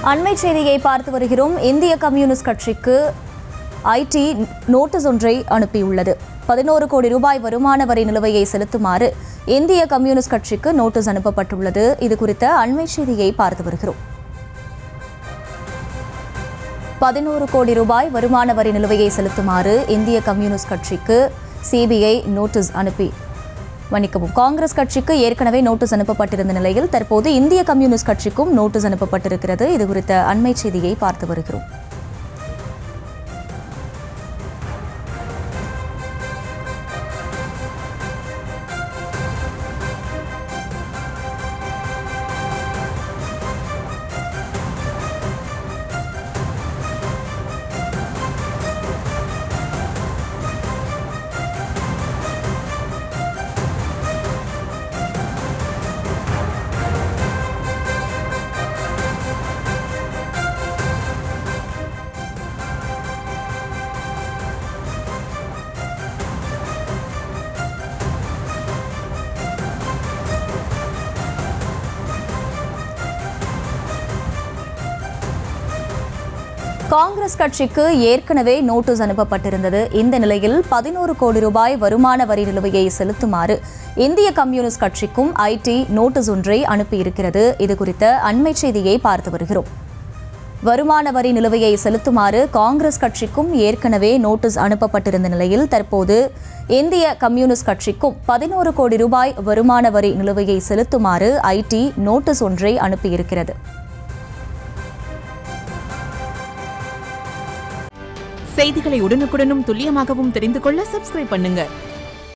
அண்மை செய்தியை பார்த்து வருகிறோம் இந்திய கம்யூனிஸ்ட் கட்சிக்கு ஐடி நோட்டீஸ் ஒன்றை அனுப்பியுள்ளது பதினோரு கோடி ரூபாய் வருமான வரி நிலுவையை செலுத்துமாறு இந்திய கம்யூனிஸ்ட் கட்சிக்கு நோட்டீஸ் அனுப்பப்பட்டுள்ளது இது குறித்த அண்மை செய்தியை பார்த்து வருகிறோம் பதினோரு கோடி ரூபாய் வருமான வரி நிலுவையை செலுத்துமாறு இந்திய கம்யூனிஸ்ட் கட்சிக்கு சிபிஐ நோட்டீஸ் அனுப்பி மன்னிக்கவும் காங்கிரஸ் கட்சிக்கு ஏற்கனவே நோட்டீஸ் அனுப்பப்பட்டிருந்த நிலையில் தற்போது இந்திய கம்யூனிஸ்ட் கட்சிக்கும் நோட்டீஸ் அனுப்பப்பட்டிருக்கிறது இது குறித்த அண்மை செய்தியை பார்த்து வருகிறோம் காங்கிரஸ் கட்சிக்கு ஏற்கனவே நோட்டீஸ் அனுப்பப்பட்டிருந்தது இந்த நிலையில் பதினோரு கோடி ரூபாய் வருமான வரி நிலுவையை செலுத்துமாறு இந்திய கம்யூனிஸ்ட் கட்சிக்கும் ஐடி நோட்டீஸ் ஒன்றை அனுப்பியிருக்கிறது இது குறித்த அண்மை செய்தியை பார்த்து வருகிறோம் வருமான வரி நிலுவையை செலுத்துமாறு காங்கிரஸ் கட்சிக்கும் ஏற்கனவே நோட்டீஸ் அனுப்பப்பட்டிருந்த நிலையில் தற்போது இந்திய கம்யூனிஸ்ட் கட்சிக்கும் பதினோரு கோடி ரூபாய் வருமான வரி நிலுவையை செலுத்துமாறு ஐடி நோட்டீஸ் ஒன்றை அனுப்பியிருக்கிறது செய்திகளை உடனுக்குடனும் துல்லியமாகவும் தெரிந்து கொள்ள சப்ஸ்கிரைப் பண்ணுங்க